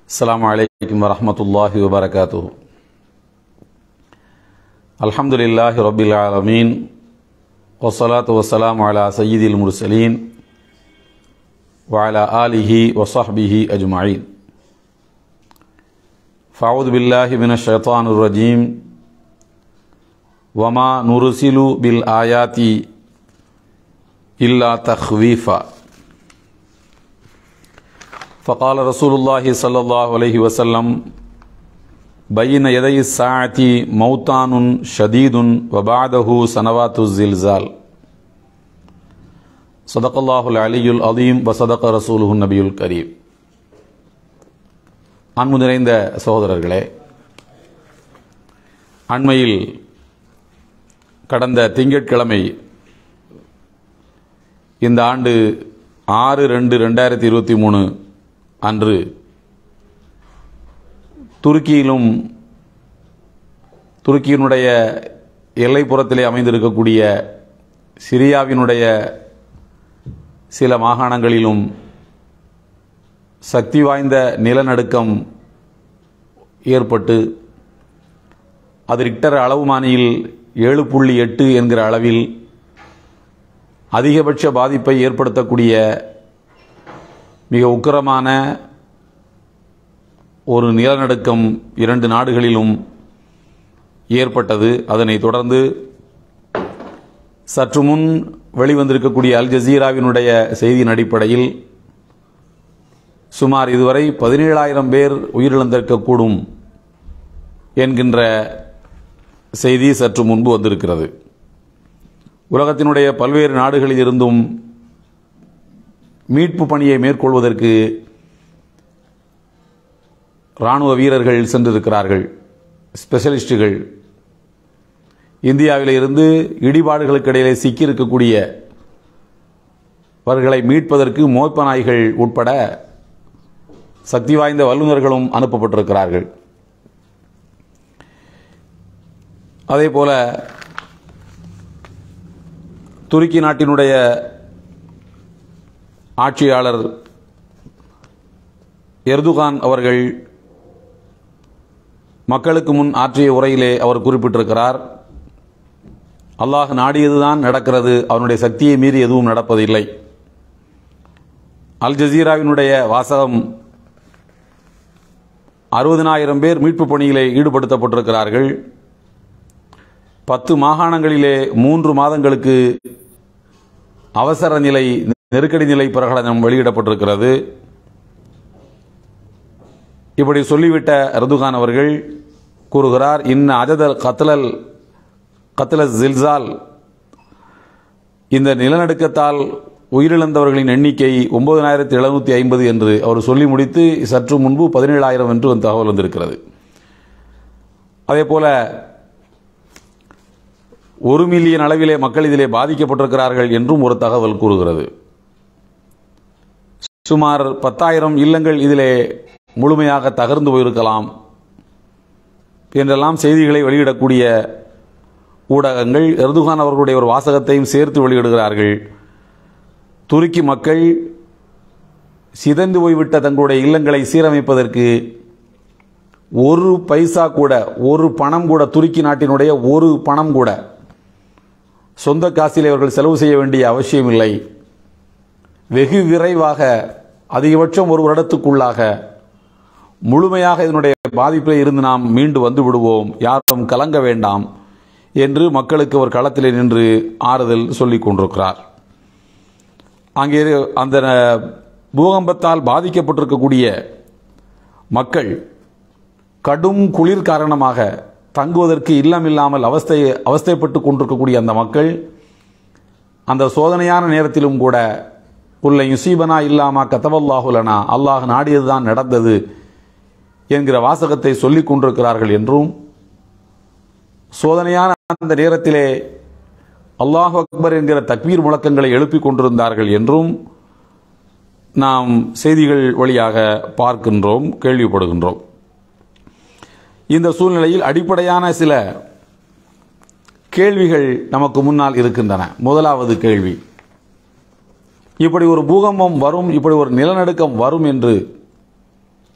السلام عليكم ورحمة الله وبركاته الحمد لله رب العالمين والصلاة والسلام على سيد المرسلين وعلى آله وصحبه أجمعين فأعوذ بالله من الشيطان الرجيم وما نرسل بالآيات إلا تخويفا فقال رسول الله صلى الله عليه وسلم بين يدي الساعة موتان شديد وبعده سنوات الزلزال صدق الله العلي العظيم وصدق رسوله النبي الكريم அன்பு நிறைந்த சகோதரர்களே அண்மையில் கடந்த திங்கட்கிழமை இந்த ஆண்டு ஆறு ரெண்டு ரெண்டாயிரத்தி இருபத்தி மூணு அன்று துருக்கியிலும் துருக்கியினுடைய எல்லைப்புறத்திலே அமைந்திருக்கக்கூடிய சிரியாவினுடைய சில மாகாணங்களிலும் சக்தி வாய்ந்த நிலநடுக்கம் ஏற்பட்டு அது ரிக்டர் அளவுமானியில் ஏழு புள்ளி எட்டு என்கிற அளவில் அதிகபட்ச பாதிப்பை ஏற்படுத்தக்கூடிய மிக உக்கிரமான ஒரு நிலநடுக்கம் இரண்டு நாடுகளிலும் ஏற்பட்டது அதனைத் தொடர்ந்து சற்று முன் வெளிவந்திருக்கக்கூடிய அல் ஜசீராவினுடைய செய்தியின் அடிப்படையில் சுமார் இதுவரை பதினேழாயிரம் பேர் உயிரிழந்திருக்கக்கூடும் என்கின்ற செய்தி சற்று முன்பு வந்திருக்கிறது உலகத்தினுடைய பல்வேறு நாடுகளில் இருந்தும் மீட்பு பணியை மேற்கொள்வதற்கு இராணுவ வீரர்கள் சென்றிருக்கிறார்கள் ஸ்பெஷலிஸ்டுகள் இந்தியாவில் இருந்து இடிபாடுகளுக்கு இடையிலே சிக்கியிருக்கக்கூடிய அவர்களை மீட்பதற்கு மோப்ப நாய்கள் உட்பட சக்தி வாய்ந்த வல்லுநர்களும் அனுப்பப்பட்டிருக்கிறார்கள் அதே போல துருக்கி நாட்டினுடைய ஆட்சியாளர் எர்துகான் அவர்கள் மக்களுக்கு முன் ஆற்றிய உரையிலே அவர் குறிப்பிட்டிருக்கிறார் அல்லாஹ் நாடியதுதான் நடக்கிறது அவனுடைய சக்தியை மீறி எதுவும் நடப்பதில்லை அல் ஜசீராவினுடைய வாசகம் அறுபதினாயிரம் பேர் மீட்பு பணியிலே ஈடுபடுத்தப்பட்டிருக்கிறார்கள் பத்து மாகாணங்களிலே மூன்று மாதங்களுக்கு அவசர நிலை நெருக்கடி நிலை பிரகடனம் வெளியிடப்பட்டிருக்கிறது இப்படி சொல்லிவிட்ட ரதுகான் அவர்கள் கூறுகிறார் இன்ன அஜதல் கத்லல் கத்ல ஜில்சால் இந்த நிலநடுக்கத்தால் உயிரிழந்தவர்களின் எண்ணிக்கை ஒன்பதனாயிரத்தி எழுநூத்தி ஐம்பது என்று அவர் சொல்லி முடித்து சற்று முன்பு பதினேழாயிரம் என்று ஒரு தகவல் வந்திருக்கிறது அதே போல ஒரு மில்லியன் அளவிலே மக்கள் இதிலே பாதிக்கப்பட்டிருக்கிறார்கள் என்றும் ஒரு தகவல் கூறுகிறது சுமார் பத்தாயிரம் இல்லங்கள் இதிலே முழுமையாக தகர்ந்து போயிருக்கலாம் என்றெல்லாம் செய்திகளை வெளியிடக்கூடிய ஊடகங்கள் எர்துகான் அவர்களுடைய ஒரு வாசகத்தையும் சேர்த்து வெளியிடுகிறார்கள் துருக்கி மக்கள் சிதைந்து போய்விட்ட தங்களுடைய இல்லங்களை சீரமைப்பதற்கு ஒரு பைசா கூட ஒரு பணம் கூட துருக்கி நாட்டினுடைய ஒரு பணம் கூட சொந்த காசிலே அவர்கள் செலவு செய்ய வேண்டிய அவசியமில்லை வெகு விரைவாக அதிகபட்சம் ஒரு வருடத்துக்குள்ளாக முழுமையாக இதனுடைய பாதிப்பில் இருந்து நாம் மீண்டு வந்து விடுவோம் யாரும் கலங்க வேண்டாம் என்று மக்களுக்கு ஒரு களத்திலே நின்று ஆறுதல் சொல்லிக் கொண்டிருக்கிறார் அங்கே அந்த பூகம்பத்தால் பாதிக்கப்பட்டிருக்கக்கூடிய மக்கள் கடும் குளிர் காரணமாக தங்குவதற்கு இல்லம் இல்லாமல் அவஸ்தை அவஸ்தைப்பட்டு கொண்டிருக்கக்கூடிய அந்த மக்கள் அந்த சோதனையான நேரத்திலும் கூட உள்ள யுசீபனா இல்லாமா கத்தவல்லாஹுலனா அல்லாஹ் நாடியதுதான் நடந்தது என்கிற வாசகத்தை சொல்லிக் கொண்டிருக்கிறார்கள் என்றும் சோதனையான அந்த நேரத்திலே அல்லாஹ் அக்பர் என்கிற தக்வீர் முழக்கங்களை எழுப்பிக் கொண்டிருந்தார்கள் என்றும் நாம் செய்திகள் வழியாக பார்க்கின்றோம் கேள்விப்படுகின்றோம் இந்த சூழ்நிலையில் அடிப்படையான சில கேள்விகள் நமக்கு முன்னால் இருக்கின்றன முதலாவது கேள்வி இப்படி ஒரு பூகம்பம் வரும் இப்படி ஒரு நிலநடுக்கம் வரும் என்று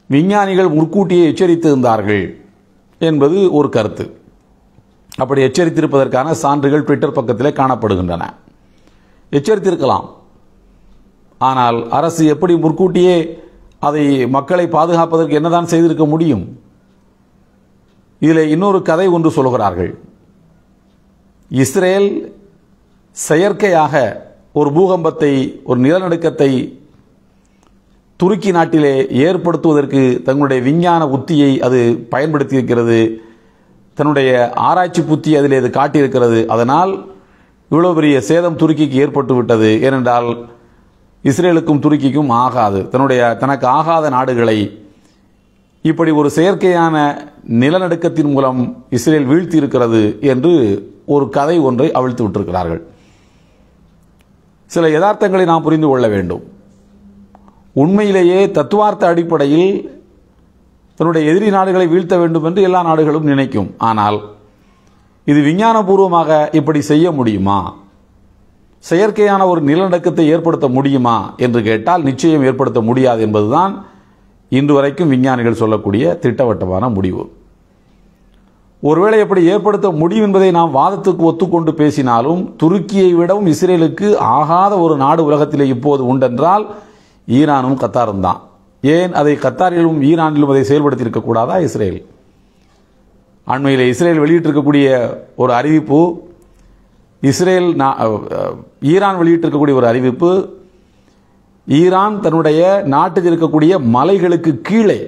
விஞ்ஞானிகள் முற்கூட்டியே எச்சரித்திருந்தார்கள் என்பது ஒரு கருத்து அப்படி எச்சரித்திருப்பதற்கான சான்றுகள் ட்விட்டர் பக்கத்திலே காணப்படுகின்றன எச்சரித்திருக்கலாம் ஆனால் அரசு எப்படி முற்கூட்டியே அதை மக்களை பாதுகாப்பதற்கு என்னதான் செய்திருக்க முடியும் இதில் இன்னொரு கதை ஒன்று சொல்கிறார்கள் இஸ்ரேல் செயற்கையாக ஒரு பூகம்பத்தை ஒரு நிலநடுக்கத்தை துருக்கி நாட்டிலே ஏற்படுத்துவதற்கு தங்களுடைய விஞ்ஞான உத்தியை அது பயன்படுத்தியிருக்கிறது தன்னுடைய ஆராய்ச்சி புத்தி அதில் அது காட்டியிருக்கிறது அதனால் இவ்வளவு பெரிய சேதம் துருக்கிக்கு ஏற்பட்டு விட்டது ஏனென்றால் இஸ்ரேலுக்கும் துருக்கிக்கும் ஆகாது தன்னுடைய தனக்கு ஆகாத நாடுகளை இப்படி ஒரு செயற்கையான நிலநடுக்கத்தின் மூலம் இஸ்ரேல் வீழ்த்தி இருக்கிறது என்று ஒரு கதை ஒன்றை அவிழ்த்து விட்டிருக்கிறார்கள் சில யதார்த்தங்களை நாம் புரிந்து கொள்ள வேண்டும் உண்மையிலேயே தத்துவார்த்த அடிப்படையில் தன்னுடைய எதிரி நாடுகளை வீழ்த்த வேண்டும் என்று எல்லா நாடுகளும் நினைக்கும் ஆனால் இது விஞ்ஞானபூர்வமாக இப்படி செய்ய முடியுமா செயற்கையான ஒரு நிலநடுக்கத்தை ஏற்படுத்த முடியுமா என்று கேட்டால் நிச்சயம் ஏற்படுத்த முடியாது என்பதுதான் இன்று வரைக்கும் விஞ்ஞானிகள் சொல்லக்கூடிய திட்டவட்டமான முடிவு ஒருவேளை எப்படி ஏற்படுத்த முடியும் என்பதை நாம் வாதத்துக்கு ஒத்துக்கொண்டு பேசினாலும் துருக்கியை விடவும் இஸ்ரேலுக்கு ஆகாத ஒரு நாடு உலகத்திலே இப்போது உண்டென்றால் ஈரானும் கத்தாரும் தான் ஏன் அதை கத்தாரிலும் ஈரானிலும் அதை செயல்படுத்தியிருக்க கூடாதா இஸ்ரேல் அண்மையில் இஸ்ரேல் வெளியிட்டிருக்கக்கூடிய ஒரு அறிவிப்பு இஸ்ரேல் ஈரான் வெளியிட்டிருக்கக்கூடிய ஒரு அறிவிப்பு ஈரான் தன்னுடைய நாட்டில் இருக்கக்கூடிய மலைகளுக்கு கீழே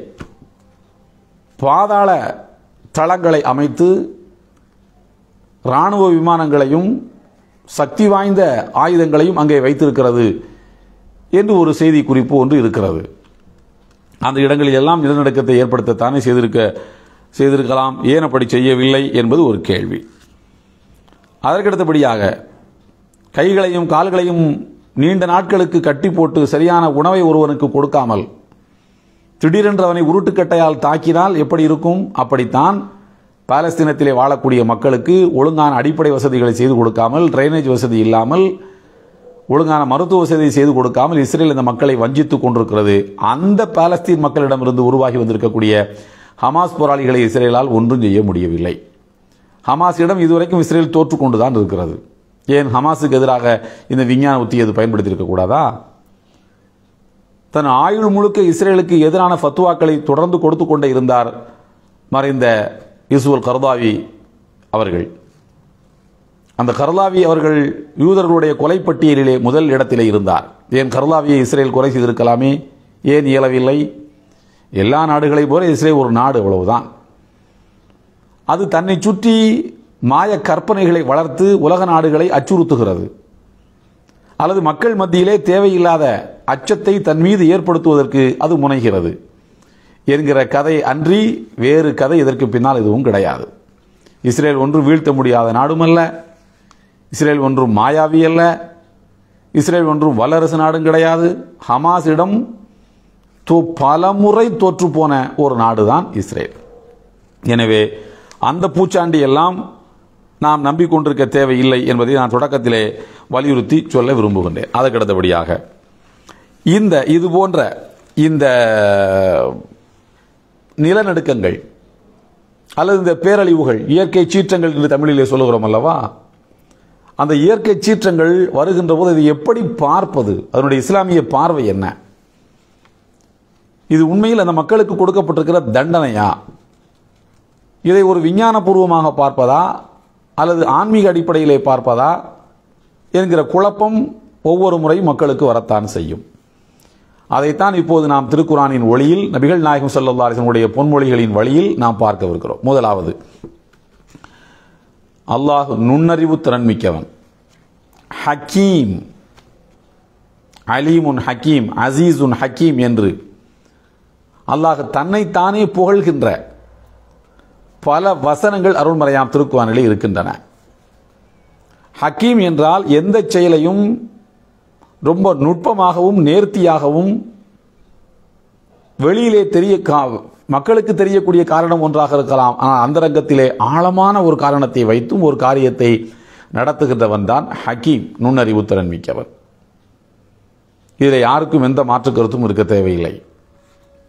பாதாள தளங்களை அமைத்து இராணுவ விமானங்களையும் சக்தி வாய்ந்த ஆயுதங்களையும் அங்கே வைத்திருக்கிறது என்று ஒரு செய்தி குறிப்பு ஒன்று இருக்கிறது அந்த இடங்களில் எல்லாம் நிலநடுக்கத்தை ஏற்படுத்தத்தானே செய்திருக்க செய்திருக்கலாம் ஏன் அப்படி செய்யவில்லை என்பது ஒரு கேள்வி அதற்கடுத்தபடியாக கைகளையும் கால்களையும் நீண்ட நாட்களுக்கு கட்டி போட்டு சரியான உணவை ஒருவனுக்கு கொடுக்காமல் திடீரென்று அவனை உருட்டுக்கட்டையால் தாக்கினால் எப்படி இருக்கும் அப்படித்தான் பாலஸ்தீனத்திலே வாழக்கூடிய மக்களுக்கு ஒழுங்கான அடிப்படை வசதிகளை செய்து கொடுக்காமல் ட்ரைனேஜ் வசதி இல்லாமல் ஒழுங்கான மருத்துவ வசதி செய்து கொடுக்காமல் இஸ்ரேல் இந்த மக்களை வஞ்சித்துக் கொண்டிருக்கிறது அந்த பாலஸ்தீன் மக்களிடமிருந்து உருவாகி வந்திருக்கக்கூடிய ஹமாஸ் போராளிகளை இஸ்ரேலால் ஒன்றும் செய்ய முடியவில்லை ஹமாஸிடம் இதுவரைக்கும் இஸ்ரேல் தோற்றுக்கொண்டுதான் இருக்கிறது ஏன் ஹமாஸுக்கு எதிராக இந்த விஞ்ஞான உத்தியை அது பயன்படுத்தி இருக்கக்கூடாதா தன் ஆயுள் முழுக்க இஸ்ரேலுக்கு எதிரான ஃபத்துவாக்களை தொடர்ந்து கொடுத்து கொண்டே இருந்தார் மறைந்த யூசுவல் கர்தாவி அவர்கள் அந்த கர்லாவி அவர்கள் யூதர்களுடைய கொலைப்பட்டியலிலே முதல் இடத்திலே இருந்தார் ஏன் கர்லாவியை இஸ்ரேல் கொலை செய்திருக்கலாமே ஏன் இயலவில்லை எல்லா நாடுகளைப் போல இஸ்ரேல் ஒரு நாடு அவ்வளவுதான் அது தன்னை சுற்றி மாய கற்பனைகளை வளர்த்து உலக நாடுகளை அச்சுறுத்துகிறது அல்லது மக்கள் மத்தியிலே தேவையில்லாத அச்சத்தை தன் மீது ஏற்படுத்துவதற்கு அது முனைகிறது என்கிற கதை அன்றி வேறு கதை இதற்கு பின்னால் எதுவும் கிடையாது இஸ்ரேல் ஒன்று வீழ்த்த முடியாத நாடுமல்ல இஸ்ரேல் ஒன்றும் மாயாவி அல்ல இஸ்ரேல் ஒன்றும் வல்லரசு நாடும் கிடையாது ஹமாஸிடம் பலமுறை தோற்று போன ஒரு நாடுதான் இஸ்ரேல் எனவே அந்த பூச்சாண்டி எல்லாம் நாம் நம்பிக்கொண்டிருக்க தேவையில்லை என்பதை நான் தொடக்கத்திலே வலியுறுத்தி சொல்ல விரும்புகின்றேன் அதற்கு அடுத்தபடியாக இந்த இது போன்ற இந்த நிலநடுக்கங்கள் அல்லது இந்த பேரழிவுகள் இயற்கை சீற்றங்கள் என்று தமிழிலே சொல்லுகிறோம் அல்லவா அந்த இயற்கை சீற்றங்கள் வருகின்ற போது இதை எப்படி பார்ப்பது அதனுடைய இஸ்லாமிய பார்வை என்ன இது உண்மையில் அந்த மக்களுக்கு கொடுக்கப்பட்டிருக்கிற தண்டனையா இதை ஒரு விஞ்ஞானபூர்வமாக பார்ப்பதா அல்லது ஆன்மீக அடிப்படையிலே பார்ப்பதா என்கிற குழப்பம் ஒவ்வொரு முறையும் மக்களுக்கு வரத்தான் செய்யும் அதைத்தான் இப்போது நாம் திருக்குறானின் ஒளியில் நபிகள் நாயகம் சல்லா அலிசனுடைய பொன்மொழிகளின் வழியில் நாம் பார்க்கவிருக்கிறோம் முதலாவது அல்லாஹ் நுண்ணறிவு திறன் மிக்கவன் ஹக்கீம் அலீமுன் ஹக்கீம் அசீசுன் ஹக்கீம் என்று அல்லாஹ் தன்னைத்தானே புகழ்கின்ற பல வசனங்கள் அருள்மறையாம் திருக்குவானிலே இருக்கின்றன ஹக்கீம் என்றால் எந்த செயலையும் ரொம்ப நுட்பமாகவும் நேர்த்தியாகவும் வெளியிலே தெரிய மக்களுக்கு தெரியக்கூடிய காரணம் ஒன்றாக இருக்கலாம் ஆனால் அந்தரங்கத்திலே ஆழமான ஒரு காரணத்தை வைத்தும் ஒரு காரியத்தை நடத்துகின்றவன் தான் ஹக்கீம் நுண்ணறிவு திறன் மிக்கவன் இதில் யாருக்கும் எந்த மாற்று கருத்தும் இருக்க தேவையில்லை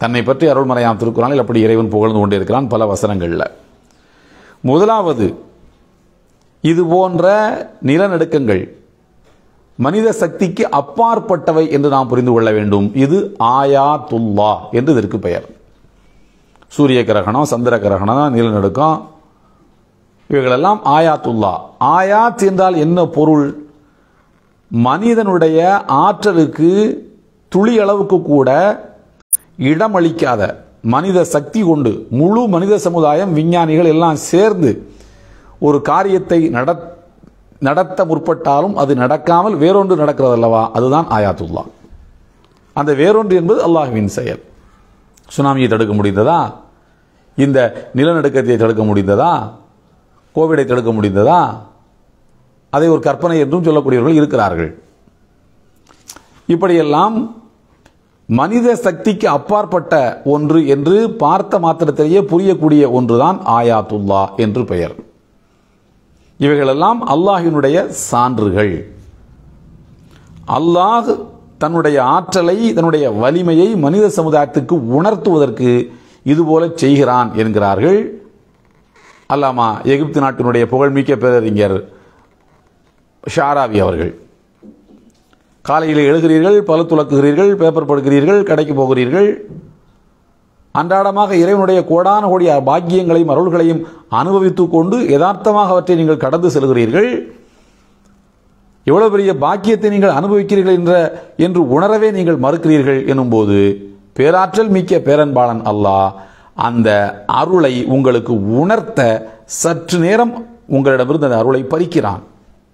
தன்னை பற்றி அருள்மறையாம் திருக்குறானில் அப்படி இறைவன் புகழ்ந்து கொண்டிருக்கிறான் பல வசனங்களில் முதலாவது இது போன்ற நிலநடுக்கங்கள் மனித சக்திக்கு அப்பாற்பட்டவை என்று நாம் புரிந்து கொள்ள வேண்டும் இது ஆயாத்துல்லா என்று இதற்கு பெயர் சூரிய கிரகணம் சந்திர கிரகணம் நிலநடுக்கம் இவைகளெல்லாம் ஆயாத்துல்லா ஆயாத் என்றால் என்ன பொருள் மனிதனுடைய ஆற்றலுக்கு துளி அளவுக்கு கூட இடமளிக்காத மனித சக்தி கொண்டு முழு மனித சமுதாயம் விஞ்ஞானிகள் எல்லாம் சேர்ந்து ஒரு காரியத்தை நட நடத்த முற்பட்டாலும் அது நடக்காமல் வேறொன்று நடக்கிறது அல்லவா அதுதான் ஆயாத்துல்லா அந்த வேறொன்று என்பது அல்லாஹுவின் செயல் சுனாமியை தடுக்க முடிந்ததா இந்த நிலநடுக்கத்தை தடுக்க முடிந்ததா கோவிடை தடுக்க முடிந்ததா அதை ஒரு கற்பனை என்றும் சொல்லக்கூடியவர்கள் இருக்கிறார்கள் இப்படியெல்லாம் மனித சக்திக்கு அப்பாற்பட்ட ஒன்று என்று பார்த்த மாத்திரத்திலேயே புரியக்கூடிய ஒன்றுதான் ஆயாத்துல்லா என்று பெயர் இவைகளெல்லாம் அல்லாஹினுடைய சான்றுகள் அல்லாஹ் தன்னுடைய ஆற்றலை தன்னுடைய வலிமையை மனித சமுதாயத்துக்கு உணர்த்துவதற்கு இதுபோல செய்கிறான் என்கிறார்கள் அல்லாமா எகிப்து நாட்டினுடைய புகழ்மிக்க பேரறிஞர் ஷாராவி அவர்கள் காலையில் எழுகிறீர்கள் பல துலக்குகிறீர்கள் பேப்பர் படுக்கிறீர்கள் கடைக்கு போகிறீர்கள் அன்றாடமாக இறைவனுடைய கோடான கோடி பாக்கியங்களையும் அருள்களையும் அனுபவித்துக் கொண்டு யதார்த்தமாக அவற்றை நீங்கள் கடந்து செல்கிறீர்கள் எவ்வளவு பெரிய பாக்கியத்தை நீங்கள் அனுபவிக்கிறீர்கள் என்ற என்று உணரவே நீங்கள் மறுக்கிறீர்கள் எனும்போது பேராற்றல் மிக்க பேரன்பாளன் அல்லாஹ் அந்த அருளை உங்களுக்கு உணர்த்த சற்று நேரம் உங்களிடமிருந்து அந்த அருளை பறிக்கிறான்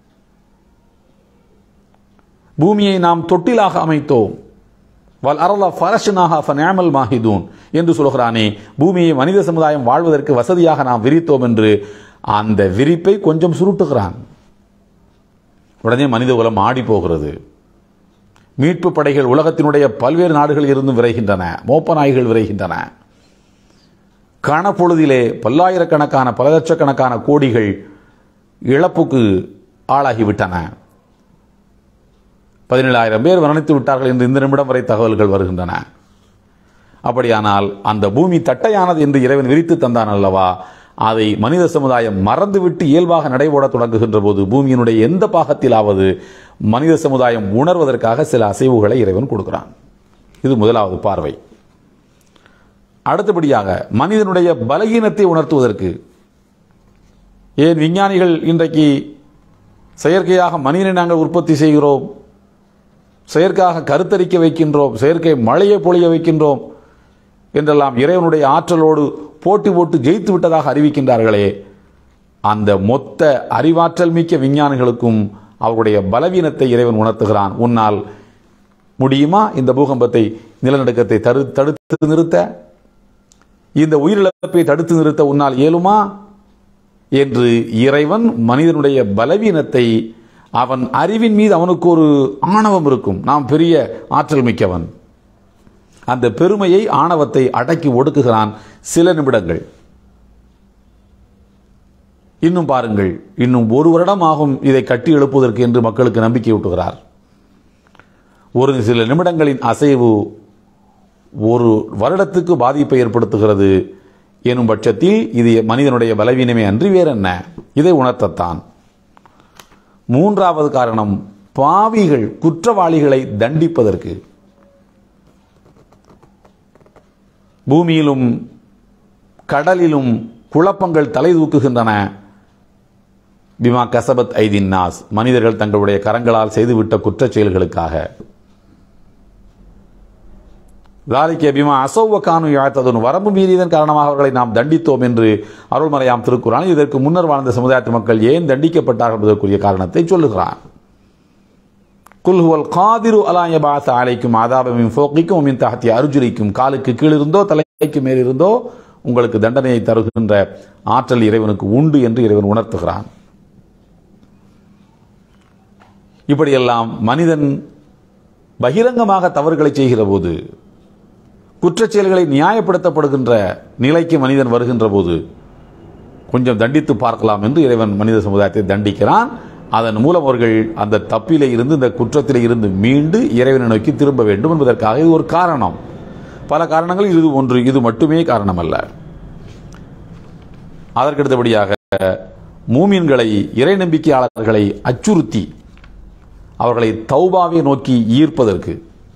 பூமியை நாம் தொட்டிலாக அமைத்தோம் வல் அரலா ஃபரஷனாக ஃபனாமல் மாஹிதூன் என்று சொல்கிறானே பூமியை மனித சமுதாயம் வாழ்வதற்கு வசதியாக நாம் விரித்தோம் என்று அந்த விரிப்பை கொஞ்சம் சுருட்டுகிறான் உடனே மனித குலம் ஆடி போகிறது மீட்பு படைகள் உலகத்தினுடைய பல்வேறு நாடுகளில் இருந்து விரைகின்றன மோப்ப நாய்கள் விரைகின்றன கணப்பொழுதிலே பல்லாயிரக்கணக்கான பல லட்சக்கணக்கான கோடிகள் இழப்புக்கு ஆளாகிவிட்டன பதினேழாயிரம் பேர் மரணித்து விட்டார்கள் என்று இந்த நிமிடம் வரை தகவல்கள் வருகின்றன அப்படியானால் அந்த பூமி தட்டையானது என்று இறைவன் விரித்து தந்தான் அல்லவா அதை மனித சமுதாயம் மறந்துவிட்டு இயல்பாக நடைபோட தொடங்குகின்ற போது பூமியினுடைய எந்த பாகத்திலாவது மனித சமுதாயம் உணர்வதற்காக சில அசைவுகளை இறைவன் கொடுக்கிறான் இது முதலாவது பார்வை அடுத்தபடியாக மனிதனுடைய பலகீனத்தை உணர்த்துவதற்கு ஏன் விஞ்ஞானிகள் இன்றைக்கு செயற்கையாக மனிதனை நாங்கள் உற்பத்தி செய்கிறோம் செயற்கையாக கருத்தரிக்க வைக்கின்றோம் செயற்கை மழையை பொழிய வைக்கின்றோம் என்றெல்லாம் இறைவனுடைய ஆற்றலோடு போட்டி போட்டு ஜெயித்து விட்டதாக அறிவிக்கின்றார்களே அந்த மொத்த அறிவாற்றல் மிக்க விஞ்ஞானிகளுக்கும் அவருடைய பலவீனத்தை இறைவன் உணர்த்துகிறான் உன்னால் முடியுமா இந்த பூகம்பத்தை நிலநடுக்கத்தை தடு தடுத்து நிறுத்த இந்த உயிரிழப்பை தடுத்து நிறுத்த உன்னால் இயலுமா என்று இறைவன் மனிதனுடைய பலவீனத்தை அவன் அறிவின் மீது அவனுக்கு ஒரு ஆணவம் இருக்கும் நாம் பெரிய ஆற்றல் மிக்கவன் அந்த பெருமையை ஆணவத்தை அடக்கி ஒடுக்குகிறான் சில நிமிடங்கள் இன்னும் பாருங்கள் இன்னும் ஒரு வருடம் ஆகும் இதை கட்டி எழுப்புவதற்கு என்று மக்களுக்கு நம்பிக்கை ஊட்டுகிறார் ஒரு சில நிமிடங்களின் அசைவு ஒரு வருடத்துக்கு பாதிப்பை ஏற்படுத்துகிறது எனும் பட்சத்தில் இது மனிதனுடைய பலவீனமே அன்றி வேறென்ன இதை உணர்த்தத்தான் மூன்றாவது காரணம் பாவிகள் குற்றவாளிகளை தண்டிப்பதற்கு பூமியிலும் கடலிலும் குழப்பங்கள் தலை தூக்குகின்றன பிமா கசபத் ஐதின் நாஸ் மனிதர்கள் தங்களுடைய கரங்களால் செய்துவிட்ட குற்றச் செயல்களுக்காக லாலிக்க பிமா அசௌவ கானு யாழ்த்ததுன் வரம்பு மீறியதன் காரணமாக அவர்களை நாம் தண்டித்தோம் என்று அருள்மறையாம் திருக்குறான் இதற்கு முன்னர் வாழ்ந்த சமுதாயத்து மக்கள் ஏன் தண்டிக்கப்பட்டார்கள் என்பதற்குரிய காரணத்தை சொல்லுகிறான் குல்ஹுவல் காதிரு அலாயபாச அலைக்கும் ஆதாபமின் ஃபோக்கிக்கும் மின் தகத்திய அருஜுரிக்கும் காலுக்கு கீழிருந்தோ தலைக்கு மேலிருந்தோ உங்களுக்கு தண்டனையை தருகின்ற ஆற்றல் இறைவனுக்கு உண்டு என்று இறைவன் உணர்த்துகிறான் இப்படியெல்லாம் மனிதன் பகிரங்கமாக தவறுகளை செய்கிற போது குற்றச் செயல்களை நியாயப்படுத்தப்படுகின்ற நிலைக்கு மனிதன் வருகின்ற போது கொஞ்சம் தண்டித்து பார்க்கலாம் என்று இறைவன் மனித சமுதாயத்தை தண்டிக்கிறான் அதன் மூலம் அவர்கள் அந்த தப்பிலே இருந்து இந்த குற்றத்திலே இருந்து மீண்டு இறைவனை நோக்கி திரும்ப வேண்டும் என்பதற்காக இது ஒரு காரணம் பல காரணங்கள் இது ஒன்று இது மட்டுமே காரணமல்ல அதற்கடுத்தபடியாக மூமின்களை இறை நம்பிக்கையாளர்களை அச்சுறுத்தி அவர்களை தௌபாவை நோக்கி ஈர்ப்பதற்கு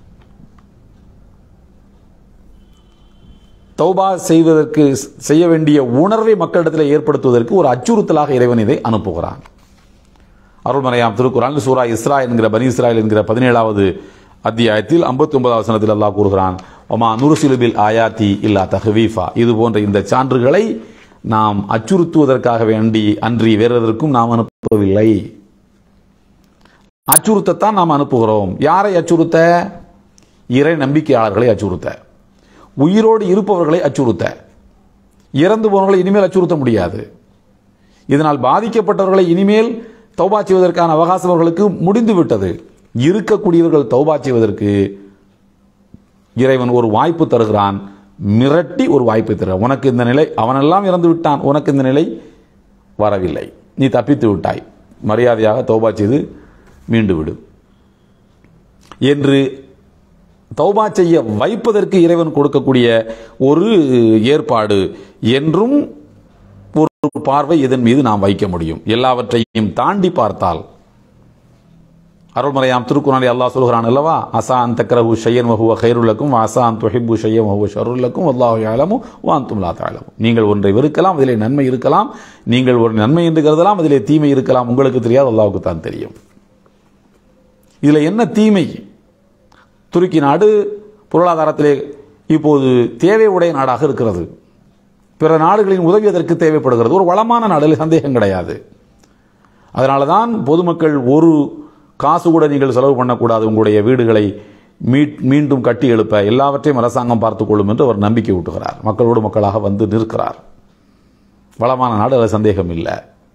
தௌபா செய்வதற்கு செய்ய வேண்டிய உணர்வை மக்களிடத்தில் ஏற்படுத்துவதற்கு ஒரு அச்சுறுத்தலாக இறைவன் இதை அனுப்புகிறான் அருள்மறையாம் திருக்குறான் சூரா இஸ்ரா என்கிற பனி இஸ்ராயல் என்கிற பதினேழாவது அத்தியாயத்தில் ஐம்பத்தி ஒன்பதாவது வசனத்தில் அல்லாஹ் கூறுகிறான் ஒமா நுருசிலுபில் ஆயாத்தி இல்லா தஹவீஃபா இது போன்ற இந்த சான்றுகளை நாம் அச்சுறுத்துவதற்காக வேண்டி அன்றி வேறெதற்கும் நாம் அனுப்பவில்லை அச்சுறுத்தத்தான் நாம் அனுப்புகிறோம் யாரை அச்சுறுத்த இறை நம்பிக்கையாளர்களை அச்சுறுத்த உயிரோடு இருப்பவர்களை அச்சுறுத்த இறந்து போனவர்களை இனிமேல் அச்சுறுத்த முடியாது இதனால் பாதிக்கப்பட்டவர்களை இனிமேல் தௌபா செய்வதற்கான அவகாசம் அவர்களுக்கு முடிந்து விட்டது இருக்கக்கூடியவர்கள் தௌபா செய்வதற்கு இறைவன் ஒரு வாய்ப்பு தருகிறான் மிரட்டி ஒரு வாய்ப்பை தருகிறான் உனக்கு இந்த நிலை அவனெல்லாம் இறந்து விட்டான் உனக்கு இந்த நிலை வரவில்லை நீ தப்பித்து விட்டாய் மரியாதையாக தௌபா செய்து மீண்டு விடு என்று தௌபா செய்ய வைப்பதற்கு இறைவன் கொடுக்கக்கூடிய ஒரு ஏற்பாடு என்றும் ஒரு பார்வை இதன் மீது நாம் வைக்க முடியும் எல்லாவற்றையும் தாண்டி பார்த்தால் அருள்மறையாம் திருக்குறானே அல்லாஹ் சொல்கிறான் அல்லவா அசா அன் தக்ரஹு ஷையன் வஹுவ ஹைருல்லக்கும் அசா அன் துஹிப்பு ஷையன் வஹுவ ஷருல்லக்கும் அல்லாஹு யாலமும் வாந்தும் லா தாழமும் நீங்கள் ஒன்றை வெறுக்கலாம் அதிலே நன்மை இருக்கலாம் நீங்கள் ஒரு நன்மை என்று கருதலாம் அதிலே தீமை இருக்கலாம் உங்களுக்கு தெரியாது அல்லாஹுக்கு தான் தெரியும் இதில் என்ன தீமை துருக்கி நாடு பொருளாதாரத்திலே இப்போது தேவை உடைய நாடாக இருக்கிறது பிற நாடுகளின் உதவி அதற்கு தேவைப்படுகிறது ஒரு வளமான நாடு சந்தேகம் கிடையாது அதனால தான் பொதுமக்கள் ஒரு காசு கூட நீங்கள் செலவு பண்ணக்கூடாது உங்களுடைய வீடுகளை மீட் மீண்டும் கட்டி எழுப்ப எல்லாவற்றையும் அரசாங்கம் பார்த்துக் கொள்ளும் என்று அவர் நம்பிக்கை ஊட்டுகிறார் மக்களோடு மக்களாக வந்து நிற்கிறார் வளமான நாடு அதில் சந்தேகம் இல்லை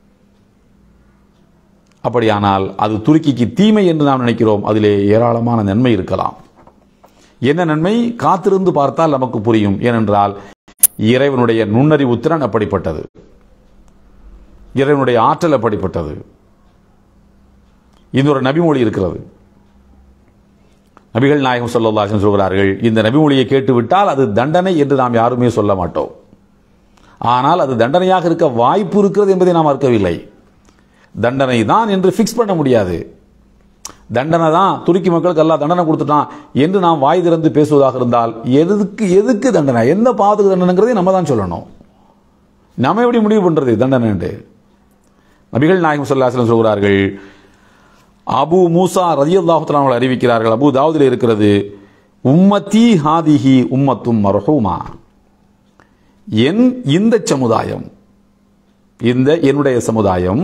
அப்படியானால் அது துருக்கிக்கு தீமை என்று நாம் நினைக்கிறோம் அதிலே ஏராளமான நன்மை இருக்கலாம் என்ன நன்மை காத்திருந்து பார்த்தால் நமக்கு புரியும் ஏனென்றால் இறைவனுடைய நுண்ணறிவு திறன் அப்படிப்பட்டது இறைவனுடைய ஆற்றல் அப்படிப்பட்டது இன்னொரு நபிமொழி இருக்கிறது நபிகள் நாயகம் சொல்லல்லாசன் சொல்கிறார்கள் இந்த நபிமொழியை கேட்டுவிட்டால் அது தண்டனை என்று நாம் யாருமே சொல்ல மாட்டோம் ஆனால் அது தண்டனையாக இருக்க வாய்ப்பு இருக்கிறது என்பதை நாம் மறுக்கவில்லை தண்டனை தான் என்று ஃபிக்ஸ் பண்ண முடியாது தண்டனை தான் துருக்கி மக்களுக்கு எல்லாம் தண்டனை கொடுத்துட்டான் என்று நாம் வாய் திறந்து பேசுவதாக இருந்தால் எதுக்கு எதுக்கு தண்டனை எந்த பாவத்துக்கு தண்டனைங்கிறதை நம்ம தான் சொல்லணும் நம்ம எப்படி முடிவு பண்றது தண்டனை நபிகள் நாயகம் சொல்லாசலம் சொல்கிறார்கள் அபு மூசா ரதியல்லாஹுத்தலாம் அவர்கள் அறிவிக்கிறார்கள் அபு தாவூதில் இருக்கிறது உம்மத்தி ஹாதிஹி உம்மத்தும் மர்ஹூமா என் இந்த சமுதாயம் இந்த என்னுடைய சமுதாயம்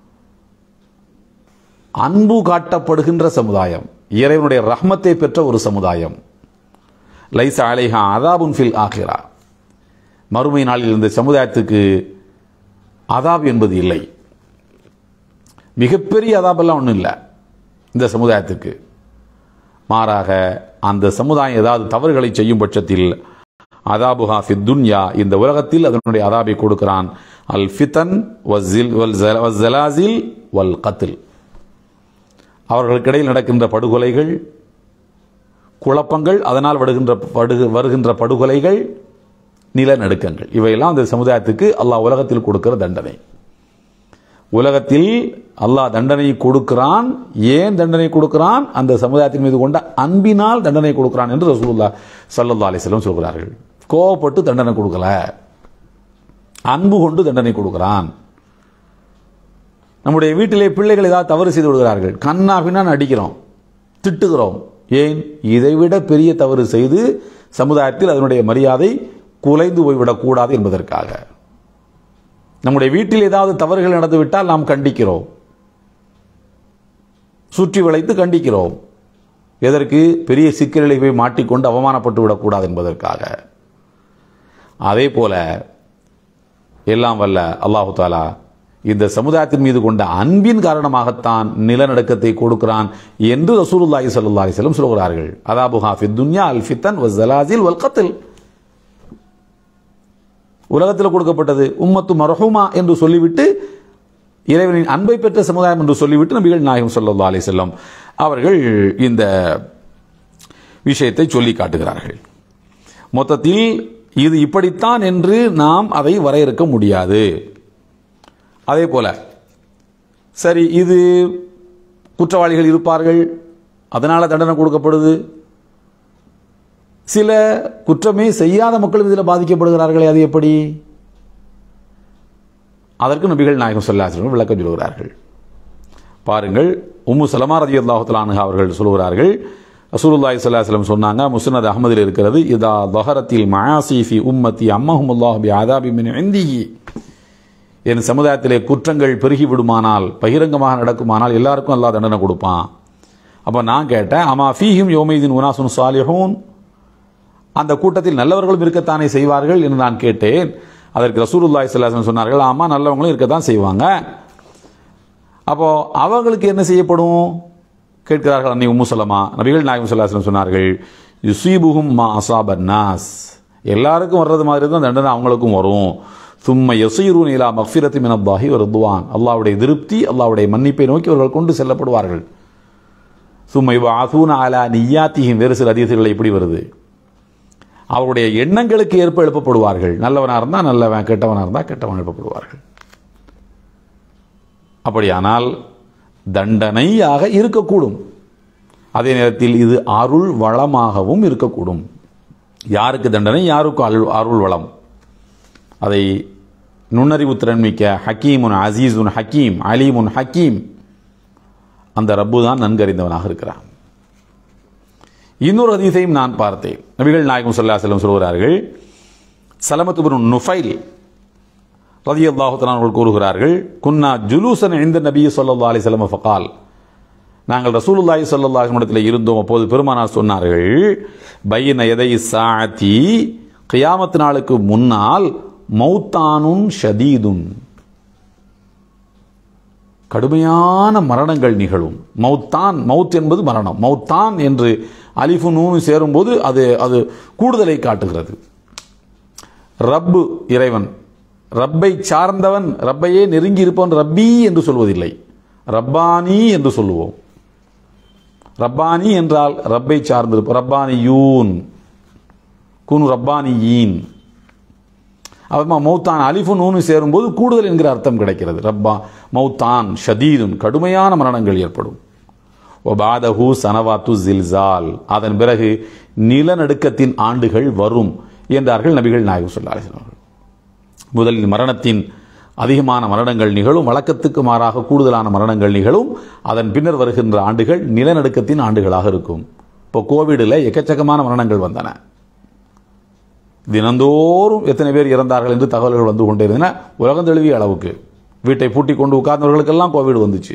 அன்பு காட்டப்படுகின்ற சமுதாயம் இறைவனுடைய ரஹ்மத்தை பெற்ற ஒரு சமுதாயம் லைச அலைஹா அதாபுன் ஃபில் ஆகிரா மறுமை நாளில் இந்த சமுதாயத்துக்கு அதாப் என்பது இல்லை மிகப்பெரிய அதாபெல்லாம் ஒன்றும் இல்லை இந்த சமுதாயத்துக்கு மாறாக அந்த சமுதாயம் ஏதாவது தவறுகளை செய்யும் பட்சத்தில் அதாபுஹா ஃபித் துன்யா இந்த உலகத்தில் அதனுடைய அதாபை கொடுக்கிறான் அல் ஃபிதன் வஸ்ஸில் வல் ஜல- வஸ்ஸலாசில் வல் கத்தில் அவர்களுக்கிடையில் நடக்கின்ற படுகொலைகள் குழப்பங்கள் அதனால் வருகின்ற படுகு வருகின்ற படுகொலைகள் நிலநடுக்கங்கள் இவையெல்லாம் அந்த சமுதாயத்துக்கு அல்லாஹ் உலகத்தில் கொடுக்கிற தண்டனை உலகத்தில் அல்லாஹ் தண்டனை கொடுக்கிறான் ஏன் தண்டனை கொடுக்கிறான் அந்த சமுதாயத்தின் மீது கொண்ட அன்பினால் தண்டனை கொடுக்கிறான் என்று ரசூலுல்லா ஸல்லல்லாஹு அலைஹி வஸல்லம் சொல்கிறார்கள் கோவப்பட்டு தண்டனை கொடுக்கல அன்பு கொண்டு தண்டனை கொடுக்கிறான் நம்முடைய வீட்டிலே பிள்ளைகள் ஏதாவது தவறு செய்து விடுகிறார்கள் கண்ணா பின்னான்னு அடிக்கிறோம் திட்டுகிறோம் ஏன் இதைவிட பெரிய தவறு செய்து சமுதாயத்தில் அதனுடைய மரியாதை குலைந்து போய்விடக்கூடாது என்பதற்காக நம்முடைய வீட்டில் ஏதாவது தவறுகள் நடந்துவிட்டால் நாம் கண்டிக்கிறோம் சுற்றி வளைத்து கண்டிக்கிறோம் எதற்கு பெரிய சிக்கல்களை போய் மாட்டிக்கொண்டு அவமானப்பட்டு விடக்கூடாது என்பதற்காக அதே போல எல்லாம் வல்ல அல்லாஹு தாலா இந்த சமுதாயத்தின் மீது கொண்ட அன்பின் காரணமாகத்தான் நிலநடுக்கத்தை கொடுக்கிறான் என்று ரசூலுல்லாஹி ஸல்லல்லாஹு அலைஹி வஸல்லம் சொல்கிறார்கள் அதாபுஹா ஃபித் துன்யா அல் ஃபித்தன் வஸ் ஜலாசில் வல் கத்ல் உலகத்தில் கொடுக்கப்பட்டது உம்மத்து மரஹூமா என்று சொல்லிவிட்டு இறைவனின் அன்பை பெற்ற சமுதாயம் என்று சொல்லிவிட்டு நபிகள் நாயகம் ஸல்லல்லாஹு அலைஹி வஸல்லம் அவர்கள் இந்த விஷயத்தை சொல்லி காட்டுகிறார்கள் மொத்தத்தில் இது இப்படித்தான் என்று நாம் அதை வரையறுக்க முடியாது அதே போல சரி இது குற்றவாளிகள் இருப்பார்கள் அதனால தண்டனை கொடுக்கப்படுது சில குற்றமே செய்யாத மக்களும் இதில் பாதிக்கப்படுகிறார்களே அது எப்படி அதற்கு நபிகள் நாயகம் சொல்லாசிரியர்கள் விளக்கம் சொல்கிறார்கள் பாருங்கள் உம்மு சலமா ரதி அல்லாஹுலானு அவர்கள் சொல்கிறார்கள் ரசூலுல்லாஹி ஸல்லல்லாஹு சொன்னாங்க முஸ்னத் அஹமதில் இருக்கிறது இதா தஹரத்தில் மயாசிஃபி உம்மத்தி அம்மஹுமுல்லாஹ் பி ஆதாபி மின் இந்திஹி என் சமுதாயத்திலே குற்றங்கள் பெருகி விடுமானால் பகிரங்கமாக நடக்குமானால் எல்லாருக்கும் அல்லாஹ் தண்டனை கொடுப்பான் அப்போ நான் கேட்டேன் அமா ஃபீஹிம் யோமைதீன் உனாசுன் சாலிஹூன் அந்த கூட்டத்தில் நல்லவர்களும் இருக்கத்தானே செய்வார்கள் என்று நான் கேட்டேன் அதற்கு ரசூலுல்லாஹி ஸல்லல்லாஹு அலைஹி சொன்னார்கள் ஆமா நல்லவங்களும் இருக்கத்தான் செய்வாங்க அப்போ அவர்களுக்கு என்ன செய்யப்படும் கேட்கிறார்கள் அன்னை உம்மு சலமா நபிகள் நாயகம் ஸல்லல்லாஹு சொன்னார்கள் யுசீபுஹும் மா அசாபன் நாஸ் எல்லாருக்கும் வர்றது மாதிரி தான் தண்டனை அவங்களுக்கும் வரும் சும்ம யசீரூன் இலா மஃபிரத்தி மினல்லாஹி வருதுவான் அல்லாஹ்வுடைய திருப்தி அல்லாஹ்வுடைய மன்னிப்பை நோக்கி அவர்கள் கொண்டு செல்லப்படுவார்கள் சும்மை வாசூன் அலா நியாத்திஹிம் வேறு சில அதிசயங்கள் எப்படி வருது அவருடைய எண்ணங்களுக்கு ஏற்ப எழுப்பப்படுவார்கள் நல்லவனாக இருந்தால் நல்லவன் கெட்டவனாக இருந்தால் கெட்டவன் எழுப்பப்படுவார்கள் அப்படியானால் தண்டனையாக இருக்கக்கூடும் அதே நேரத்தில் இது அருள் வளமாகவும் இருக்கக்கூடும் யாருக்கு தண்டனை யாருக்கு அருள் அருள் வளம் அதை நுண்ணறிவு திறன் மிக்க ஹக்கீமுன் அசீசுன் ஹக்கீம் அலீமுன் ஹக்கீம் அந்த ரப்பு தான் நன்கறிந்தவனாக இருக்கிறான் இன்னொரு அதிசயம் நான் பார்த்தேன் நபிகள் நாயகம் சொல்லா செல்லம் சொல்கிறார்கள் சலமத்துபுன் நுஃபைல் ரதி அல்லாஹுத்தலான் கூறுகிறார்கள் குன்னா ஜுலூசன் இந்த நபி சொல்லா அலி சலம் ஃபகால் நாங்கள் ரசூலுல்லாஹி ஸல்லல்லாஹு இடத்துல இருந்தோம் அப்போது பெருமானார் சொன்னார்கள் பையன எதை சாத்தி கியாமத் நாளுக்கு முன்னால் மௌத்தானுன் ஷதீதுன் கடுமையான மரணங்கள் நிகழும் மௌத்தான் மவுத் என்பது மரணம் மௌத்தான் என்று அலிஃபு நூனு சேரும்போது அது அது கூடுதலை காட்டுகிறது ரப்பு இறைவன் ரப்பை சார்ந்தவன் ரப்பையே நெருங்கி இருப்பவன் ரப்பி என்று சொல்வதில்லை ரப்பானி என்று சொல்லுவோம் ரப்பானி என்றால் ரப்பை சார்ந்திருப்போம் ரப்பானி யூன் குனு ரப்பானி ஈன் அப்புறமா மௌத்தான் அலிஃபு நூனு சேரும்போது கூடுதல் என்கிற அர்த்தம் கிடைக்கிறது ரப்பா மௌத்தான் ஷதீதுன் கடுமையான மரணங்கள் ஏற்படும் ஒபாதஹு சனவாத்து ஜில்சால் அதன் பிறகு நிலநடுக்கத்தின் ஆண்டுகள் வரும் என்றார்கள் நபிகள் நாயகம் சொல்லார்கள் முதலில் மரணத்தின் அதிகமான மரணங்கள் நிகழும் வழக்கத்துக்கு மாறாக கூடுதலான மரணங்கள் நிகழும் அதன் பின்னர் வருகின்ற ஆண்டுகள் நிலநடுக்கத்தின் ஆண்டுகளாக இருக்கும் இப்போ கோவிடில் எக்கச்சக்கமான மரணங்கள் வந்தன தினந்தோறும் எத்தனை பேர் இறந்தார்கள் என்று தகவல்கள் வந்து கொண்டே இருந்தன உலகம் தழுவிய அளவுக்கு வீட்டை பூட்டி கொண்டு உட்கார்ந்தவர்களுக்கெல்லாம் கோவிட் வந்துச்சு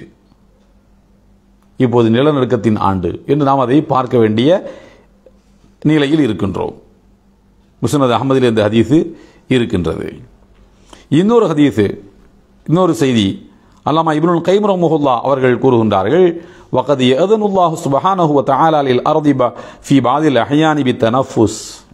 இப்போது நிலநடுக்கத்தின் ஆண்டு என்று நாம் அதை பார்க்க வேண்டிய நிலையில் இருக்கின்றோம் முஸ்னத் அகமதில் இந்த ஹதீஸு இருக்கின்றது இன்னொரு ஹதீஸு இன்னொரு செய்தி அல்லாமா இப்னுல் கைம் ரஹ்மஹுல்லா அவர்கள் கூறுகின்றார்கள் وقد يأذن الله سبحانه وتعالى للأرض في بعض الأحيان بالتنفس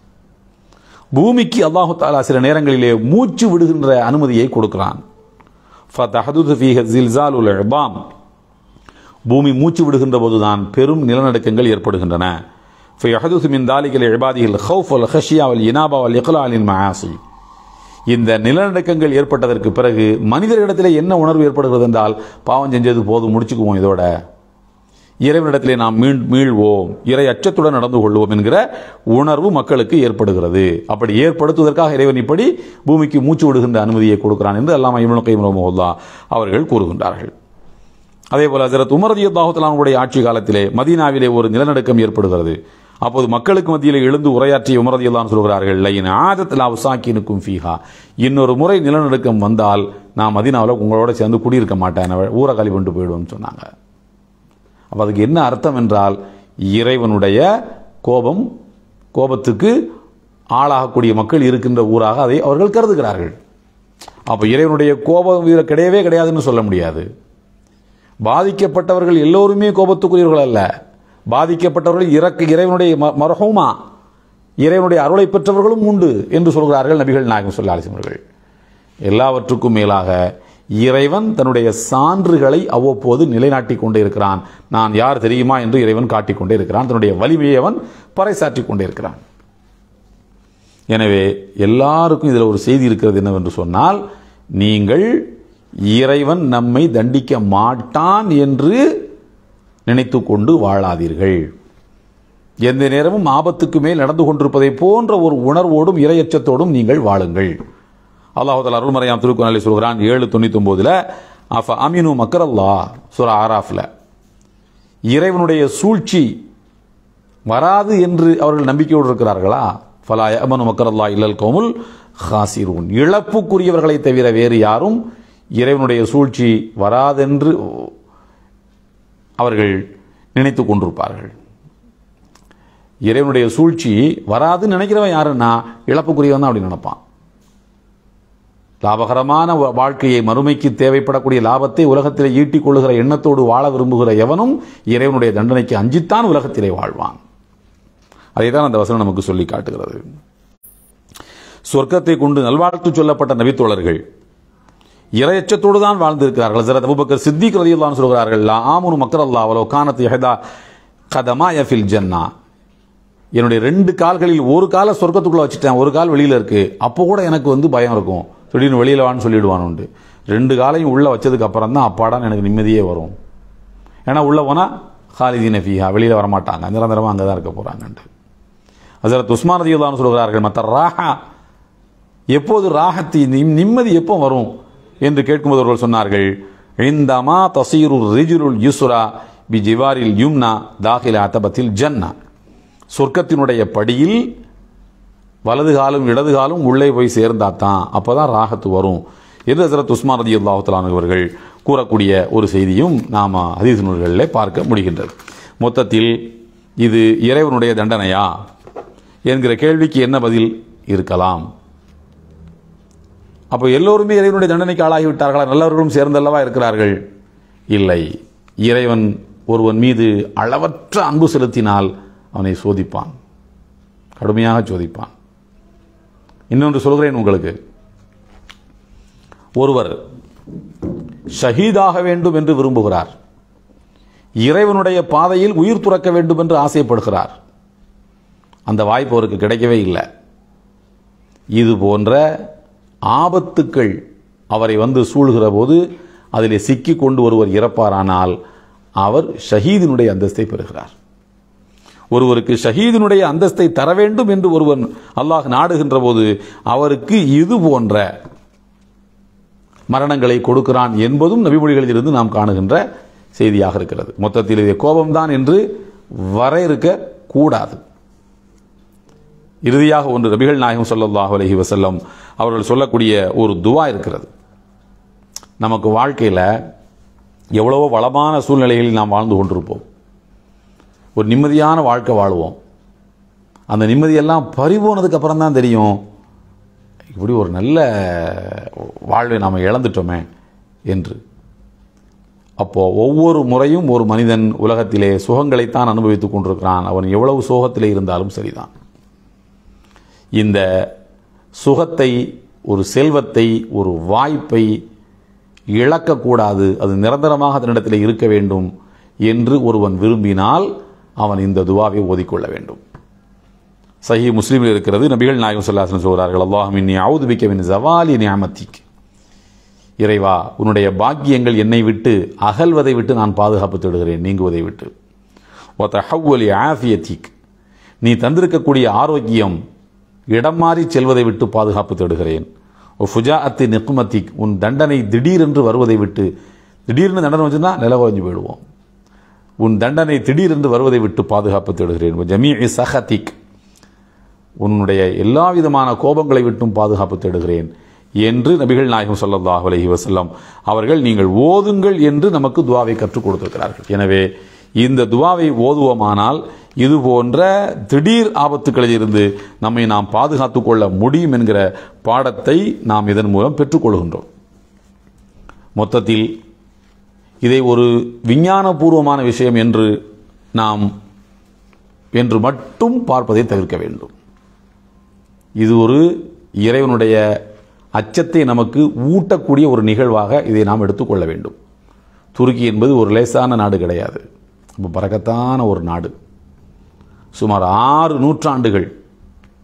பூமிக்கு அல்லாஹு தாலா சில நேரங்களிலே மூச்சு விடுகின்ற அனுமதியை கொடுக்கிறான் ஃபதஹதுது ஃபீஹ ஜில்சாலுல் இபாம் பூமி மூச்சு விடுகின்ற போதுதான் பெரும் நிலநடுக்கங்கள் ஏற்படுகின்றன ஃபயஹதுது மின் தாலிகல் இபாதிகள் ஹவுஃப் வல் ஹஷியா வல் இனாபா வல் இக்லாலின் மஆசி இந்த நிலநடுக்கங்கள் ஏற்பட்டதற்கு பிறகு மனிதர்களிடத்திலே என்ன உணர்வு ஏற்படுகிறது என்றால் பாவம் செஞ்சது போதும் முடிச்சுக்குவோம் இதோட இறைவனிடத்திலே நாம் மீள் மீள்வோம் இறை அச்சத்துடன் நடந்து கொள்வோம் என்கிற உணர்வு மக்களுக்கு ஏற்படுகிறது அப்படி ஏற்படுத்துவதற்காக இறைவன் இப்படி பூமிக்கு மூச்சு விடுகின்ற அனுமதியை கொடுக்கிறான் என்று அல்லாம இம்னு கைம் ரஹ்மத்துல்லா அவர்கள் கூறுகின்றார்கள் அதே போல ஹசரத் உமர் ரதியுல்லாஹுத்தலானுடைய ஆட்சி காலத்திலே மதீனாவிலே ஒரு நிலநடுக்கம் ஏற்படுகிறது அப்போது மக்களுக்கு மத்தியில் எழுந்து உரையாற்றிய உமரதியெல்லாம் சொல்கிறார்கள் லைன் ஆதத்தில் உசாக்கினுக்கும் ஃபீஹா இன்னொரு முறை நிலநடுக்கம் வந்தால் நான் மதீனாவில் உங்களோட சேர்ந்து குடியிருக்க மாட்டேன் ஊரை காலி கொண்டு போயிடுவேன்னு சொன்னாங்க அப்போ அதுக்கு என்ன அர்த்தம் என்றால் இறைவனுடைய கோபம் கோபத்துக்கு ஆளாகக்கூடிய மக்கள் இருக்கின்ற ஊராக அதை அவர்கள் கருதுகிறார்கள் அப்போ இறைவனுடைய கோபம் இதில் கிடையவே கிடையாதுன்னு சொல்ல முடியாது பாதிக்கப்பட்டவர்கள் எல்லோருமே கோபத்துக்குரியவர்கள் அல்ல பாதிக்கப்பட்டவர்கள் இறக்க இறைவனுடைய மரஹூமா இறைவனுடைய அருளை பெற்றவர்களும் உண்டு என்று சொல்கிறார்கள் நபிகள் நாயகம் சொல்ல அவர்கள் எல்லாவற்றுக்கும் மேலாக இறைவன் தன்னுடைய சான்றுகளை அவ்வப்போது நிலைநாட்டி கொண்டே இருக்கிறான் நான் யார் தெரியுமா என்று இறைவன் காட்டிக் கொண்டே இருக்கிறான் தன்னுடைய வலிமையை அவன் பறைசாற்றிக் கொண்டே இருக்கிறான் எனவே எல்லாருக்கும் இதில் ஒரு செய்தி இருக்கிறது என்னவென்று சொன்னால் நீங்கள் இறைவன் நம்மை தண்டிக்க மாட்டான் என்று நினைத்து கொண்டு வாழாதீர்கள் எந்த நேரமும் ஆபத்துக்கு மேல் நடந்து கொண்டிருப்பதை போன்ற ஒரு உணர்வோடும் இரையச்சத்தோடும் நீங்கள் வாழுங்கள் அல்லாஹால அருள்மறையாம் திருக்குறளை சொல்கிறான் ஏழு தொண்ணூத்தி ஒன்பதுல அஃப அமினு மக்கரல்லா சுர ஆராஃப்ல இறைவனுடைய சூழ்ச்சி வராது என்று அவர்கள் நம்பிக்கையோடு இருக்கிறார்களா ஃபலா அமனு மக்கரல்லா இல்லல் கவுமுல் ஹாசிரூன் இழப்புக்குரியவர்களை தவிர வேறு யாரும் இறைவனுடைய சூழ்ச்சி வராதென்று அவர்கள் நினைத்துக் கொண்டிருப்பார்கள் இறைவனுடைய சூழ்ச்சி வராதுன்னு நினைக்கிறவன் யாருன்னா இழப்புக்குரியவன் தான் அப்படி நினைப்பான் லாபகரமான வா- வாழ்க்கையை மறுமைக்கு தேவைப்படக்கூடிய லாபத்தை உலகத்திலே ஈட்டிக் கொள்ளுகிற எண்ணத்தோடு வாழ விரும்புகிற எவனும் இறைவனுடைய தண்டனைக்கு அஞ்சித்தான் உலகத்திலே வாழ்வான் அதைதான் அந்த வசனம் நமக்கு சொல்லி காட்டுகிறது சொர்க்கத்தை கொண்டு நல்வாழ்த்து சொல்லப்பட்ட நபித்தோழர்கள் இரையச்சத்தோடு தான் வாழ்ந்திருக்கிறார்கள் ஹஸரத் அபூபக்கர் சித்திக் ரலியல்லாஹு சொல்கிறார்கள் லா ஆமுனு மக்கர் அல்லாஹ் வலோ கானத் யஹதா கதமா யஃபில் ஜன்னா என்னுடைய ரெண்டு கால்களில் ஒரு காலை சொர்க்கத்துக்குள்ள வச்சுட்டேன் ஒரு கால் வெளியில இருக்கு அப்போ கூட எனக்கு வந்து பயம் இருக்கும் திடீர்னு வெளியில வான்னு சொல்லிடுவான் உண்டு ரெண்டு காலையும் உள்ள வச்சதுக்கு அப்புறம் தான் அப்பாடான்னு எனக்கு நிம்மதியே வரும் ஏன்னா உள்ள போனா ஹாலிதீன ஃபீஹா வெளியில வரமாட்டாங்க நிரந்தரமா அங்கே தான் இருக்க போறாங்கன்ட்டு ஹசரத் உஸ்மான் ரதியுல்லான்னு சொல்கிறார்கள் மற்ற ராஹா எப்போது ராகத்தி நிம்- நிம்மதி எப்போ வரும் என்று கேட்கும்போது அவர்கள் சொன்னார்கள் இந்தமா தசீரு ரிஜுருல் யுஸ்ரா பி ஜிவாரில் யும்னா தாகில அத்தபத்தில் ஜன்னா சொர்க்கத்தினுடைய படியில் வலது காலும் இடது காலும் உள்ளே போய் சேர்ந்தாதான் அப்பதான் ராகத்து வரும் என்று ஹசரத் உஸ்மான் ரதி அவர்கள் கூறக்கூடிய ஒரு செய்தியும் நாம் ஹதீஸ் நூல்களிலே பார்க்க முடிகின்றது மொத்தத்தில் இது இறைவனுடைய தண்டனையா என்கிற கேள்விக்கு என்ன பதில் இருக்கலாம் அப்போ எல்லோருமே இறைவனுடைய தண்டனைக்கு ஆளாகிவிட்டார்களா நல்லவர்களும் சேர்ந்தல்லவா இருக்கிறார்கள் இல்லை இறைவன் ஒருவன் மீது அளவற்ற அன்பு செலுத்தினால் அவனை சோதிப்பான் கடுமையாக சோதிப்பான் இன்னொன்று சொல்கிறேன் உங்களுக்கு ஒருவர் ஷஹீதாக வேண்டும் என்று விரும்புகிறார் இறைவனுடைய பாதையில் உயிர் துறக்க வேண்டும் என்று ஆசைப்படுகிறார் அந்த வாய்ப்பு அவருக்கு கிடைக்கவே இல்லை இது போன்ற ஆபத்துக்கள் அவரை வந்து சூழ்கிற போது அதிலே சிக்கி கொண்டு ஒருவர் இறப்பாரானால் அவர் ஷஹீதினுடைய அந்தஸ்தை பெறுகிறார் ஒருவருக்கு ஷஹீதினுடைய அந்தஸ்தை தர வேண்டும் என்று ஒருவன் அல்லாஹ் நாடுகின்ற போது அவருக்கு இது போன்ற மரணங்களை கொடுக்கிறான் என்பதும் நபிமொழிகளில் இருந்து நாம் காணுகின்ற செய்தியாக இருக்கிறது மொத்தத்தில் இது கோபம்தான் என்று வரையறுக்க கூடாது இறுதியாக ஒன்று நபிகள் நாயகம் ஸல்லல்லாஹு அலைஹி வஸல்லம் அவர்கள் சொல்லக்கூடிய ஒரு துவா இருக்கிறது நமக்கு வாழ்க்கையில் எவ்வளவோ வளமான சூழ்நிலைகளில் நாம் வாழ்ந்து கொண்டிருப்போம் ஒரு நிம்மதியான வாழ்க்கை வாழுவோம் அந்த நிம்மதியெல்லாம் பறிபோனதுக்கு அப்புறம் தான் தெரியும் இப்படி ஒரு நல்ல வாழ்வை நாம் இழந்துட்டோமே என்று அப்போ ஒவ்வொரு முறையும் ஒரு மனிதன் உலகத்திலே சுகங்களைத்தான் அனுபவித்துக் கொண்டிருக்கிறான் அவன் எவ்வளவு சோகத்திலே இருந்தாலும் சரிதான் இந்த சுகத்தை ஒரு செல்வத்தை ஒரு வாய்ப்பை இழக்கக்கூடாது அது நிரந்தரமாக அதனிடத்தில் இருக்க வேண்டும் என்று ஒருவன் விரும்பினால் அவன் இந்த துவாவை ஓதிக்கொள்ள வேண்டும் சஹி முஸ்லீமில் இருக்கிறது நபிகள் நாயகம் சொல்லாசன் சொல்கிறார்கள் அல்லாஹ் இன்னி அவுது பிக்கவின் ஜவாலி நியாமத்திக் இறைவா உன்னுடைய பாக்கியங்கள் என்னை விட்டு அகல்வதை விட்டு நான் பாதுகாப்பு தேடுகிறேன் நீங்குவதை விட்டு ஒத்த ஹவ்வலி ஆஃபியத்திக் நீ தந்திருக்கக்கூடிய ஆரோக்கியம் இடம் மாறி செல்வதை விட்டு பாதுகாப்பு தேடுகிறேன் ஓ ஃபுஜா அத்தி நிக்குமத்திக் உன் தண்டனை திடீரென்று வருவதை விட்டு திடீர்னு தண்டனை வச்சுன்னா நில குறைஞ்சு போயிடுவோம் உன் தண்டனை திடீரென்று வருவதை விட்டு பாதுகாப்பு தேடுகிறேன் ஜமீ சஹத்திக் உன்னுடைய எல்லா விதமான கோபங்களை விட்டும் பாதுகாப்பு தேடுகிறேன் என்று நபிகள் நாயகம் ஸல்லல்லாஹு அலைஹி வஸல்லம் அவர்கள் நீங்கள் ஓதுங்கள் என்று நமக்கு துவாவை கற்றுக் கொடுத்திருக்கிறார்கள் எனவே இந்த துவாவை ஓதுவோமானால் இது போன்ற திடீர் ஆபத்துக்களில் இருந்து நம்மை நாம் பாதுகாத்துக் கொள்ள முடியும் என்கிற பாடத்தை நாம் இதன் மூலம் பெற்றுக்கொள்கின்றோம் மொத்தத்தில் இதை ஒரு விஞ்ஞானபூர்வமான விஷயம் என்று நாம் என்று மட்டும் பார்ப்பதை தவிர்க்க வேண்டும் இது ஒரு இறைவனுடைய அச்சத்தை நமக்கு ஊட்டக்கூடிய ஒரு நிகழ்வாக இதை நாம் எடுத்துக்கொள்ள வேண்டும் துருக்கி என்பது ஒரு லேசான நாடு கிடையாது ரொம்ப பறக்கத்தான ஒரு நாடு சுமார் ஆறு நூற்றாண்டுகள்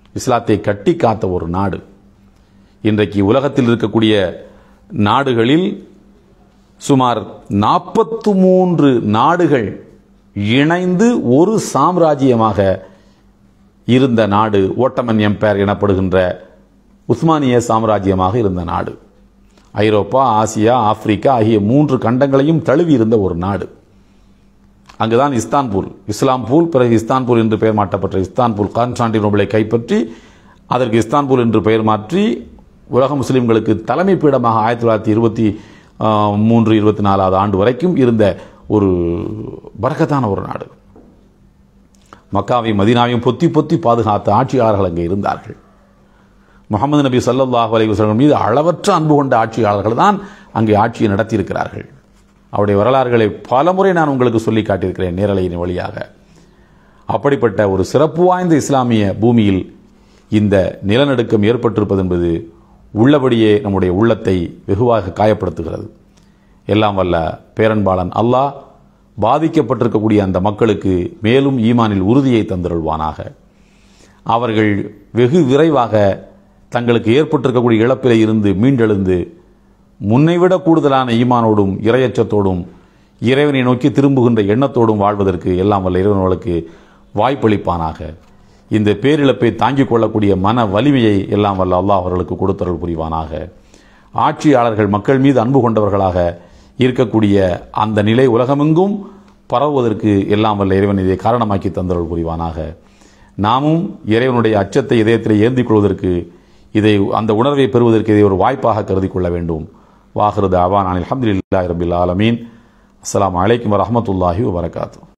இஸ்லாத்தை கட்டி காத்த ஒரு நாடு இன்றைக்கு உலகத்தில் இருக்கக்கூடிய நாடுகளில் சுமார் நாற்பத்து மூன்று நாடுகள் இணைந்து ஒரு சாம்ராஜ்யமாக இருந்த நாடு ஓட்டமன் எம்பையர் எனப்படுகின்ற உஸ்மானிய சாம்ராஜ்யமாக இருந்த நாடு ஐரோப்பா ஆசியா ஆப்பிரிக்கா ஆகிய மூன்று கண்டங்களையும் தழுவி இருந்த ஒரு நாடு அங்குதான் இஸ்தான்புல் இஸ்லாம்பூல் பிறகு இஸ்தான்புல் என்று பெயர் மாற்றப்பட்ட இஸ்தான்புல் கான்ஸ்டான்டினோபிளை கைப்பற்றி அதற்கு இஸ்தான்புல் என்று பெயர் மாற்றி உலக முஸ்லிம்களுக்கு தலைமை பீடமாக ஆயிரத்தி தொள்ளாயிரத்தி இருபத்தி ஆஹ், மூன்று இருபத்தி நாலாவது ஆண்டு வரைக்கும் இருந்த ஒரு பரக்கத்தான ஒரு நாடு மக்காவையும் மதீனாவையும் பொத்தி பொத்தி பாதுகாத்த ஆட்சியாளர்கள் அங்கே இருந்தார்கள் முகமது நபி ஸல்லல்லாஹு அலைஹி வஸல்லம் மீது அளவற்ற அன்பு கொண்ட ஆட்சியாளர்கள் தான் அங்கே ஆட்சியை நடத்தியிருக்கிறார்கள் அவருடைய வரலாறுகளை பலமுறை நான் உங்களுக்கு சொல்லி காட்டியிருக்கிறேன் நேரலையின் வழியாக அப்படிப்பட்ட ஒரு சிறப்பு வாய்ந்த இஸ்லாமிய பூமியில் இந்த நிலநடுக்கம் ஏற்பட்டிருப்பது என்பது உள்ளபடியே நம்முடைய உள்ளத்தை வெகுவாக காயப்படுத்துகிறது எல்லாம் வல்ல பேரன்பாளன் அல்லாஹ் பாதிக்கப்பட்டிருக்கக்கூடிய அந்த மக்களுக்கு மேலும் ஈமானில் உறுதியை தந்திருள்வானாக அவர்கள் வெகு விரைவாக தங்களுக்கு ஏற்பட்டிருக்கக்கூடிய இழப்பிலே இருந்து மீண்டெழுந்து முன்னைவிட கூடுதலான ஈமானோடும் இரையச்சத்தோடும் இறைவனை நோக்கி திரும்புகின்ற எண்ணத்தோடும் வாழ்வதற்கு எல்லாம் வல்ல இறைவர்களுக்கு வாய்ப்பளிப்பானாக இந்த பேரிழப்பை தாங்கிக் கொள்ளக்கூடிய மன வலிமையை எல்லாம் வல்ல அல்லாஹ் அவர்களுக்கு கொடுத்தருள் புரிவானாக ஆட்சியாளர்கள் மக்கள் மீது அன்பு கொண்டவர்களாக இருக்கக்கூடிய அந்த நிலை உலகமெங்கும் பரவுவதற்கு எல்லாம் வல்ல இறைவன் இதை காரணமாக்கி தந்தருள் புரிவானாக நாமும் இறைவனுடைய அச்சத்தை இதயத்தில் ஏந்திக் கொள்வதற்கு இதை அந்த உணர்வை பெறுவதற்கு இதை ஒரு வாய்ப்பாக கருதி கொள்ள வேண்டும் வாஹிருது அவான் அலமதுல்லாஹி ரபில் ஆலமீன் அஸ்ஸலாமு அலைக்கும் வரஹ்மத்துல்லாஹி வபரகாத்து